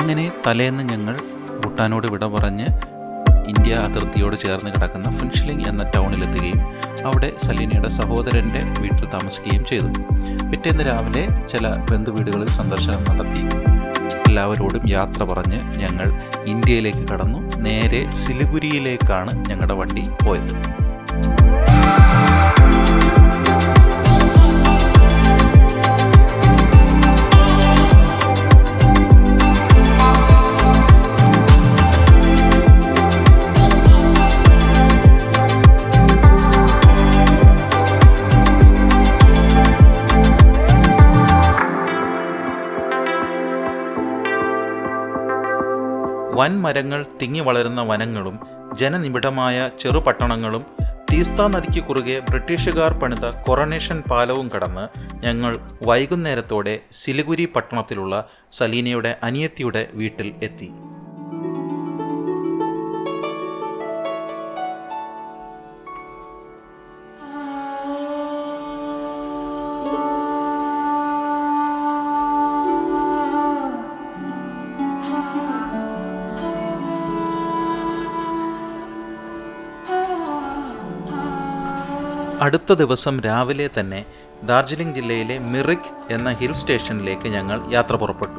അങ്ങനെ തലേന്ന് ഞങ്ങൾ ഭൂട്ടാനോട് വിട പറഞ്ഞ് ഇന്ത്യ അതിർത്തിയോട് ചേർന്ന് കിടക്കുന്ന ഫിൻഷിലിംഗ് എന്ന ടൗണിലെത്തുകയും അവിടെ സലീനയുടെ സഹോദരൻ്റെ വീട്ടിൽ താമസിക്കുകയും ചെയ്തു പിറ്റേന്ന് രാവിലെ ചില ബന്ധുവീടുകളിൽ സന്ദർശനം നടത്തി എല്ലാവരോടും യാത്ര പറഞ്ഞ് ഞങ്ങൾ ഇന്ത്യയിലേക്ക് കടന്നു നേരെ സിലിഗുരിയിലേക്കാണ് ഞങ്ങളുടെ വണ്ടി പോയത് വൻ മരങ്ങൾ തിങ്ങി വളരുന്ന വനങ്ങളും ജനനിബിഡമായ ചെറുപട്ടണങ്ങളും തീസ്ത നദിക്ക് കുറുകെ ബ്രിട്ടീഷുകാർ പണിത കൊറനേഷൻ പാലവും കടന്ന് ഞങ്ങൾ വൈകുന്നേരത്തോടെ സിലിഗുരി പട്ടണത്തിലുള്ള സലീനയുടെ അനിയത്തിയുടെ വീട്ടിൽ എത്തി അടുത്ത ദിവസം രാവിലെ തന്നെ ദാർജിലിംഗ് ജില്ലയിലെ മിറിക് എന്ന ഹിൽ സ്റ്റേഷനിലേക്ക് ഞങ്ങൾ യാത്ര പുറപ്പെട്ടു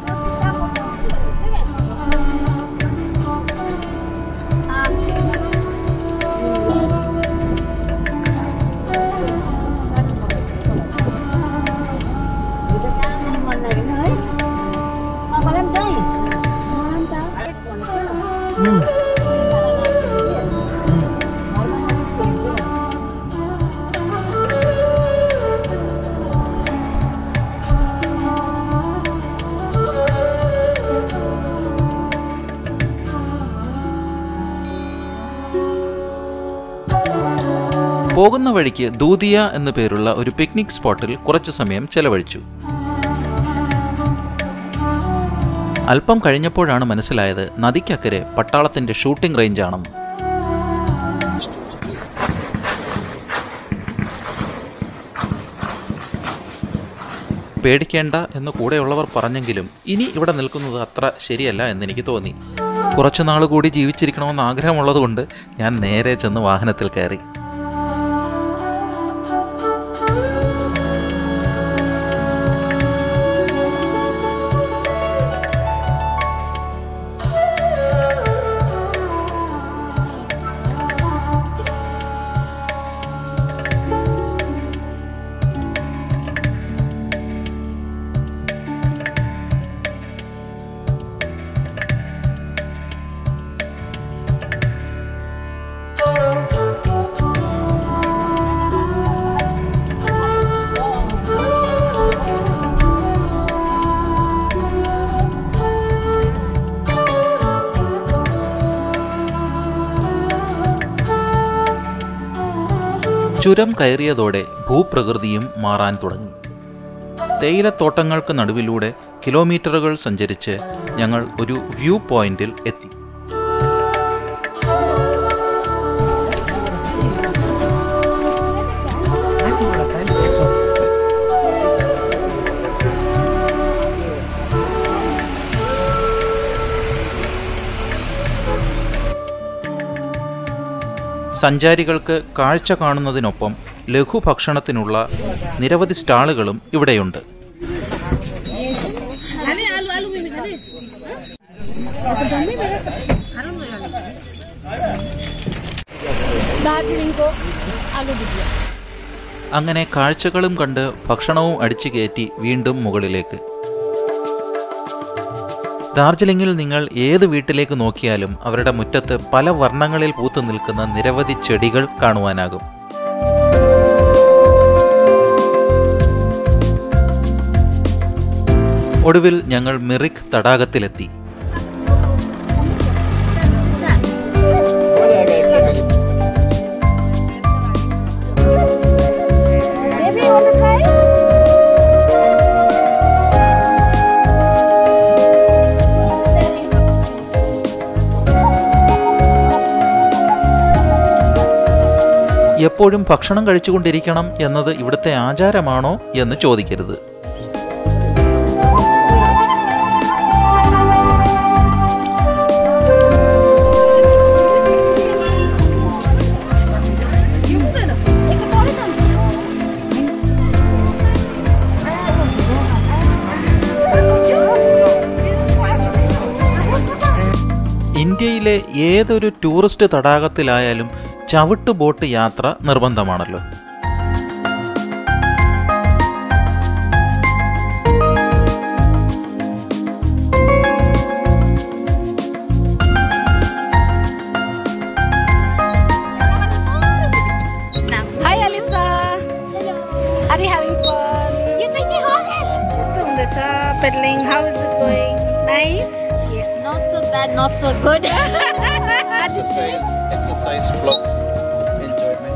പോകുന്ന വഴിക്ക് ദൂതിയ എന്നു പേരുള്ള ഒരു പിക്നിക് സ്പോട്ടിൽ കുറച്ചു സമയം ചെലവഴിച്ചു അല്പം കഴിഞ്ഞപ്പോഴാണ് മനസ്സിലായത് നദിക്കക്കരെ പട്ടാളത്തിന്റെ ഷൂട്ടിംഗ് റേഞ്ചാണെന്ന് പേടിക്കേണ്ട എന്ന് കൂടെയുള്ളവർ പറഞ്ഞെങ്കിലും ഇനി ഇവിടെ നിൽക്കുന്നത് അത്ര ശരിയല്ല എന്നെനിക്ക് തോന്നി കുറച്ചു നാൾ കൂടി ജീവിച്ചിരിക്കണമെന്ന് ആഗ്രഹമുള്ളതുകൊണ്ട് ഞാൻ നേരെ ചെന്ന് വാഹനത്തിൽ കയറി ചുരം കയറിയതോടെ ഭൂപ്രകൃതിയും മാറാൻ തുടങ്ങി തേയിലത്തോട്ടങ്ങൾക്ക് നടുവിലൂടെ കിലോമീറ്ററുകൾ സഞ്ചരിച്ച് ഞങ്ങൾ ഒരു വ്യൂ പോയിന്റിൽ എത്തി സഞ്ചാരികൾക്ക് കാഴ്ച കാണുന്നതിനൊപ്പം ലഘുഭക്ഷണത്തിനുള്ള നിരവധി സ്റ്റാളുകളും ഇവിടെയുണ്ട് दार्जिलिङ को आलु भुजिया അങ്ങനെ കാഴ്ചകളും കണ്ട് ഭക്ഷണവും അടിച്ചു കയറ്റി വീണ്ടും മുകളിലേക്ക് ഡാർജിലിംഗിൽ നിങ്ങൾ ഏത് വീട്ടിലേക്ക് നോക്കിയാലും അവരുടെ മുറ്റത്ത് പല വർണ്ണങ്ങളിൽ പൂത്തു നിൽക്കുന്ന നിരവധി ചെടികൾ കാണുവാനാകും ഒടുവിൽ ഞങ്ങൾ മിറിക് തടാകത്തിലെത്തി എപ്പോഴും ഭക്ഷണം കഴിച്ചുകൊണ്ടിരിക്കണം എന്നത് ഇവിടുത്തെ ആചാരമാണോ എന്ന് ചോദിക്കരുത് ഇന്ത്യയിലെ ഏതൊരു ടൂറിസ്റ്റ് തടാകത്തിലായാലും ചവിട്ട് ബോട്ട് യാത്ര നിർബന്ധമാണല്ലോ Hi Alisa. Hello. Are you having fun? Yes, I see horses. Just doing this uh, pedaling. How is it going? Nice. Yes, not so bad, not so good. exercise, exercise plus enjoyment.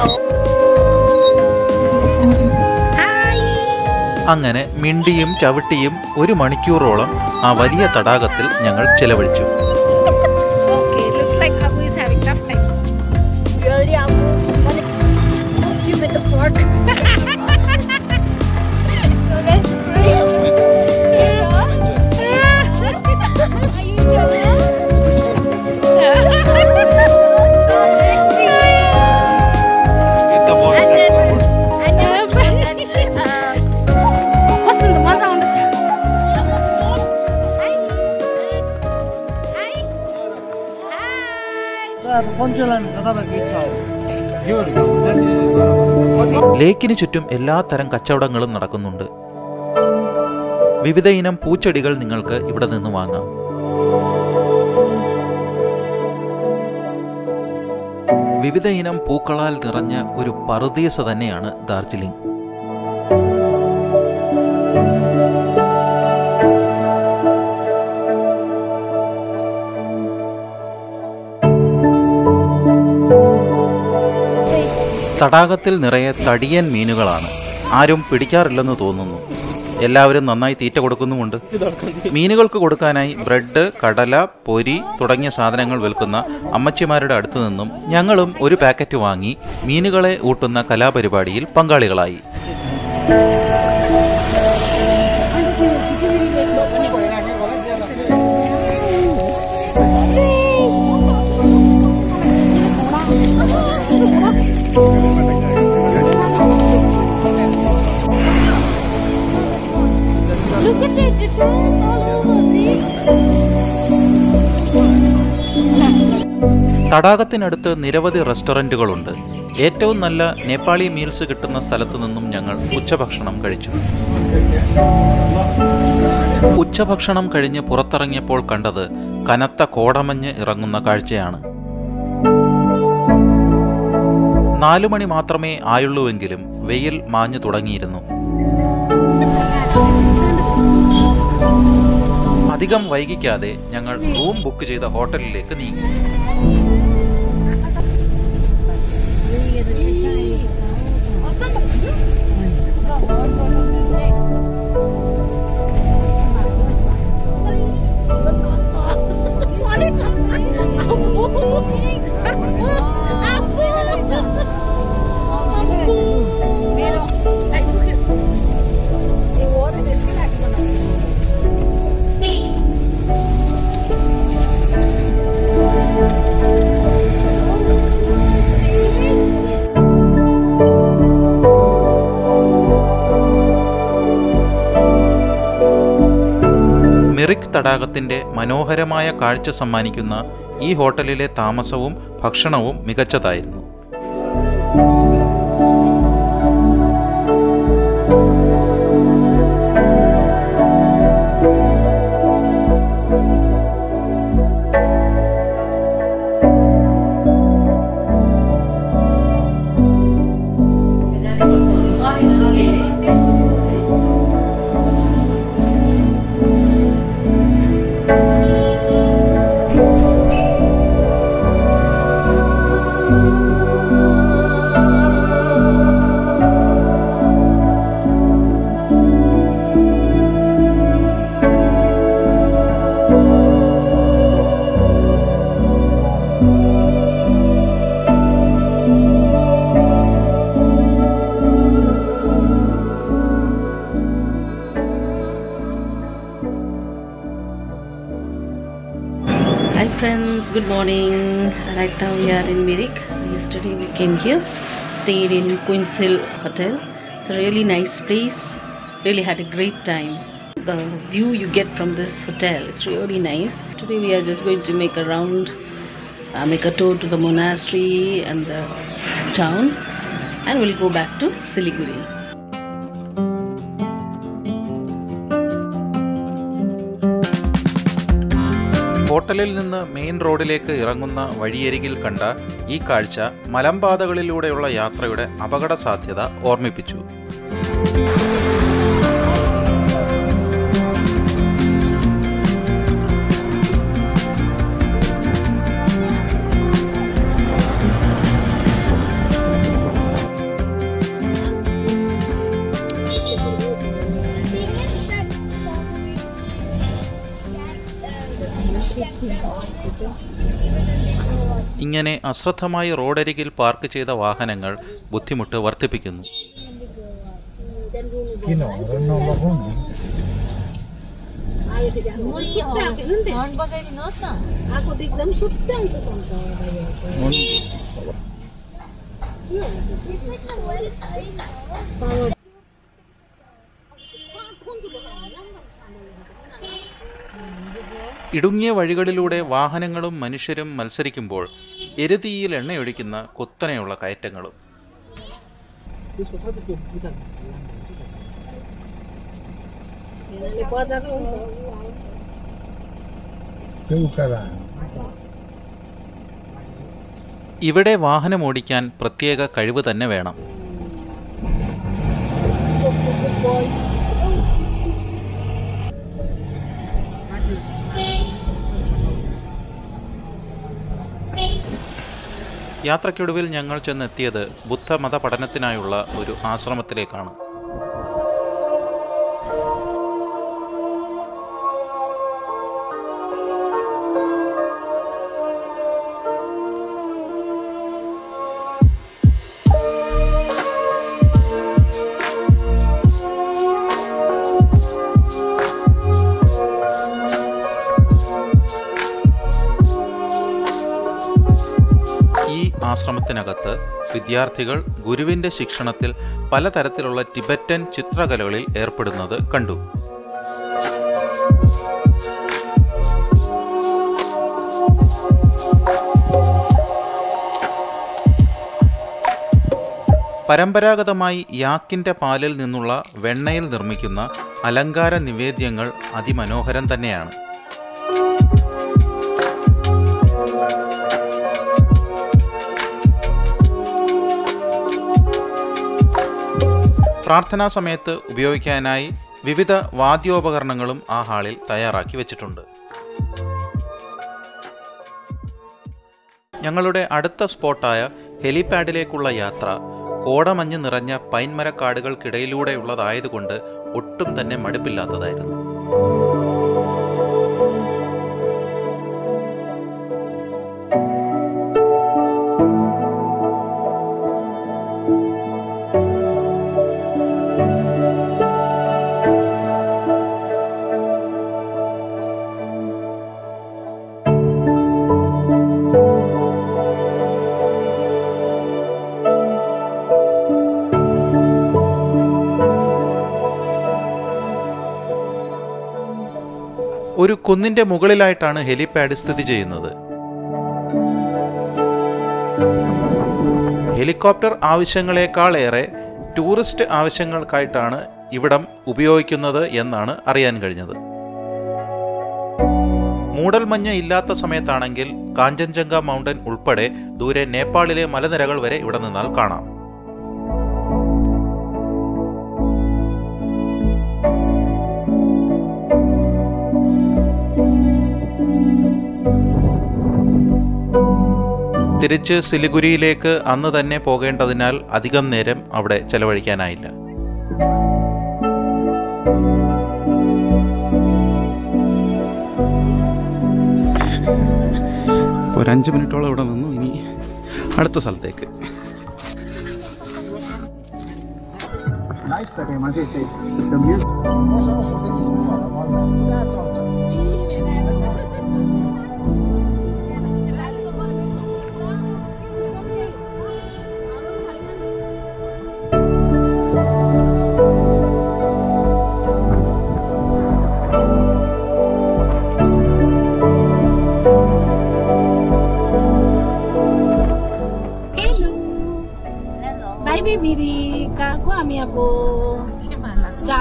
Hi. അങ്ങനെ മിണ്ടിയും ചവിട്ടിയും ഒരു മണിക്കൂറോളം ആ വലിയ തടാകത്തിൽ ഞങ്ങൾ ചെലവഴിച്ചു Okay, looks like Abu is having tough time. really, I'm gonna poke you with the fork. so let's pray. Are you sure? And then, and then, uh, What's in the mother on this? Hi. Hi. Hi. 본전은 여다가 기차 겨울이가 완전히 ലേക്കിന് ചുറ്റും എല്ലാ തരം കച്ചവടങ്ങളും നടക്കുന്നുണ്ട് വിവിധ ഇനം പൂച്ചെടികൾ നിങ്ങൾക്ക് ഇവിടെ നിന്ന് വാങ്ങാം വിവിധ ഇനം പൂക്കളാൽ നിറഞ്ഞ ഒരു പറുദീസ തന്നെയാണ് ദാർജിലിംഗ് തടാകത്തിൽ നിറയെ തടിയൻ മീനുകളാണ് ആരും പിടിക്കാറില്ലെന്ന് തോന്നുന്നു എല്ലാവരും നന്നായി തീറ്റ കൊടുക്കുന്നുമുണ്ട് മീനുകൾക്ക് കൊടുക്കാനായി ബ്രെഡ് കടല പൊരി തുടങ്ങിയ സാധനങ്ങൾ വിൽക്കുന്ന അമ്മച്ചിമാരുടെ അടുത്തു നിന്നും ഞങ്ങളും ഒരു പാക്കറ്റ് വാങ്ങി മീനുകളെ ഊട്ടുന്ന കലാപരിപാടിയിൽ പങ്കാളികളായി Look at it, it's all over, see? തടാകത്തിനടുത്ത് നിരവധി റെസ്റ്റോറൻറ്റുകളുണ്ട് ഏറ്റവും നല്ല നേപ്പാളി മീൽസ് കിട്ടുന്ന സ്ഥലത്തു നിന്നും ഞങ്ങൾ ഉച്ചഭക്ഷണം കഴിച്ചു ഉച്ചഭക്ഷണം കഴിഞ്ഞ് പുറത്തിറങ്ങിയപ്പോൾ കണ്ടത് കനത്ത കോടമഞ്ഞ് ഇറങ്ങുന്ന കാഴ്ചയാണ് നാലു മണി മാത്രമേ ആയുള്ളൂവെങ്കിലും വെയിൽ മാഞ്ഞു തുടങ്ങിയിരുന്നു അധികം വൈകിക്കാതെ ഞങ്ങൾ റൂം ബുക്ക് ചെയ്ത ഹോട്ടലിലേക്ക് നീങ്ങി മിറിക് തടാകത്തിന്റെ മനോഹരമായ കാഴ്ച സമ്മാനിക്കുന്ന ഈ ഹോട്ടലിലെ താമസവും ഭക്ഷണവും മികച്ചതായിരുന്നു Hi friends, good morning. Right now we are in Mirik. Yesterday we came here, stayed in Queen's Hill Hotel. It's a really nice place. Really had a great time. the view you get from this hotel. It's really nice. Today we are just going to make a round, uh, make a tour to the monastery and the town, and we'll go back to Siliguri. ഹോട്ടലിൽ നിന്ന് main റോഡിലേക്ക് ഇറങ്ങുന്ന വഴിയരികിൽ കണ്ട ഈ കാഴ്ച മലമ്പാതകളിലൂടെയുള്ള യാത്രയുടെ അപകട സാധ്യത ഓർമ്മിപ്പിച്ചു ഇങ്ങനെ അശ്രദ്ധമായി റോഡരികിൽ പാർക്ക് ചെയ്ത വാഹനങ്ങൾ ബുദ്ധിമുട്ട് വർദ്ധിപ്പിക്കുന്നു Kino, Renault Laguna. Ayaw ka dyan. Mo sudah ka nun din. ba kayo dinosa? Ako tignan sudah sa kanta. ഇടുങ്ങിയ വഴികളിലൂടെ വാഹനങ്ങളും മനുഷ്യരും മത്സരിക്കുമ്പോൾ എരുതിയിൽ എണ്ണയൊഴിക്കുന്ന കുത്തനെയുള്ള കയറ്റങ്ങളും Nalipad ako. Peukara. ഇവിടെ വാഹനം ഓടിക്കാൻ പ്രത്യേക കഴിവ് തന്നെ വേണം യാത്രയ്ക്കൊടുവിൽ ഞങ്ങൾ ചെന്നെത്തിയത് ബുദ്ധമത പഠനത്തിനായുള്ള ഒരു ആശ്രമത്തിലേക്കാണ് ഈ ആശ്രമത്തിനകത്ത് വിദ്യാർത്ഥികൾ ഗുരുവിന്റെ ശിക്ഷണത്തിൽ പലതരത്തിലുള്ള ടിബറ്റൻ ചിത്രകലകളിൽ ഏർപ്പെടുന്നത് കണ്ടു പരമ്പരാഗതമായി യാക്കിന്റെ പാലിൽ നിന്നുള്ള വെണ്ണയിൽ നിർമ്മിക്കുന്ന അലങ്കാര നിവേദ്യങ്ങൾ അതിമനോഹരം തന്നെയാണ് പ്രാർത്ഥനാ സമയത്ത് ഉപയോഗിക്കാനായി വിവിധ വാദ്യോപകരണങ്ങളും ആ ഹാളിൽ തയ്യാറാക്കി വെച്ചിട്ടുണ്ട് ഞങ്ങളുടെ അടുത്ത സ്പോട്ടായ ഹെലിപാഡിലേക്കുള്ള യാത്ര കോടമഞ്ഞ് നിറഞ്ഞ പൈൻമരക്കാടുകൾക്കിടയിലൂടെയുള്ളതായതുകൊണ്ട് ഒട്ടും തന്നെ മടുപ്പില്ലാത്തതായിരുന്നു ഒരു കുന്നിന്റെ മുകളിലായിട്ടാണ് ഹെലിപാഡ് സ്ഥിതി ചെയ്യുന്നത് ഹെലികോപ്റ്റർ ആവശ്യങ്ങളെക്കാളേറെ ടൂറിസ്റ്റ് ആവശ്യങ്ങൾക്കായിട്ടാണ് ഇവിടം ഉപയോഗിക്കുന്നത് എന്നാണ് അറിയാൻ കഴിഞ്ഞത് മൂടൽമഞ്ഞ് ഇല്ലാത്ത സമയത്താണെങ്കിൽ കാഞ്ചൻജംഗ മൗണ്ടൻ ഉൾപ്പെടെ ദൂരെ നേപ്പാളിലെ മലനിരകൾ വരെ ഇവിടെ നിന്നാൽ കാണാം തിരിച്ച് സിലിഗുരിയിലേക്ക് അന്ന് തന്നെ പോകേണ്ടതിനാൽ അധികം നേരം അവിടെ ചെലവഴിക്കാനായില്ല ഒരു അഞ്ച് മിനിറ്റോളം ഇവിടെ നിന്നു ഇനി അടുത്ത സ്ഥലത്തേക്ക്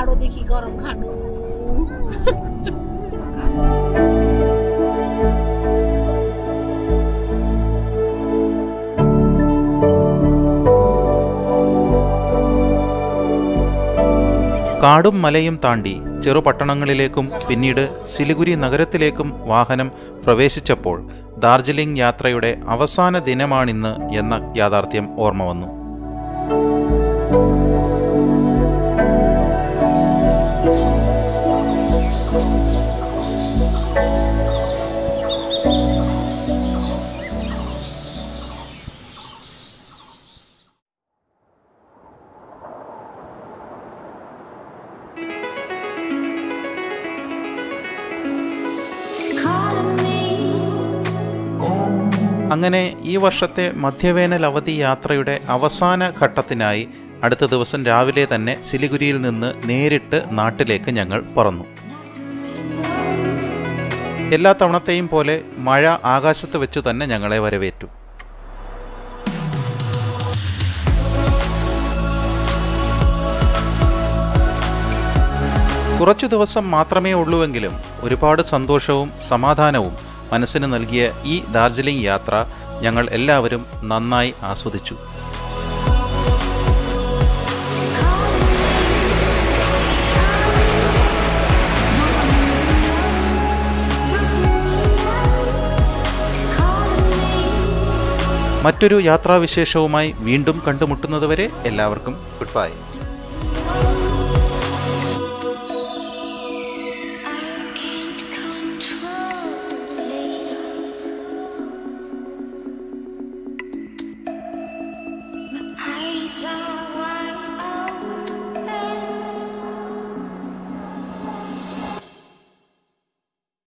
टाढोदेखि गरम खानु കാടും മലയും താണ്ടി ചെറുപട്ടണങ്ങളിലേക്കും പിന്നീട് സിലിഗുരി നഗരത്തിലേക്കും വാഹനം പ്രവേശിച്ചപ്പോൾ ദാർജിലിംഗ് യാത്രയുടെ അവസാന ദിനമാണിന്ന് എന്ന യാഥാർത്ഥ്യം ഓർമ്മ വന്നു അങ്ങനെ ഈ വർഷത്തെ മധ്യവേനൽ അവധി യാത്രയുടെ അവസാന ഘട്ടത്തിനായി അടുത്ത ദിവസം രാവിലെ തന്നെ സിലിഗുരിയിൽ നിന്ന് നേരിട്ട് നാട്ടിലേക്ക് ഞങ്ങൾ പറന്നു എല്ലാ തവണത്തെയും പോലെ മഴ ആകാശത്ത് വെച്ച് തന്നെ ഞങ്ങളെ വരവേറ്റു കുറച്ചു ദിവസം മാത്രമേ ഉള്ളൂവെങ്കിലും ഒരുപാട് സന്തോഷവും സമാധാനവും മനസ്സിന് നൽകിയ ഈ ദാർജിലിംഗ് യാത്ര ഞങ്ങൾ എല്ലാവരും നന്നായി ആസ്വദിച്ചു മറ്റൊരു യാത്രാവിശേഷവുമായി വീണ്ടും കണ്ടുമുട്ടുന്നതുവരെ എല്ലാവർക്കും ഗുഡ് ബൈ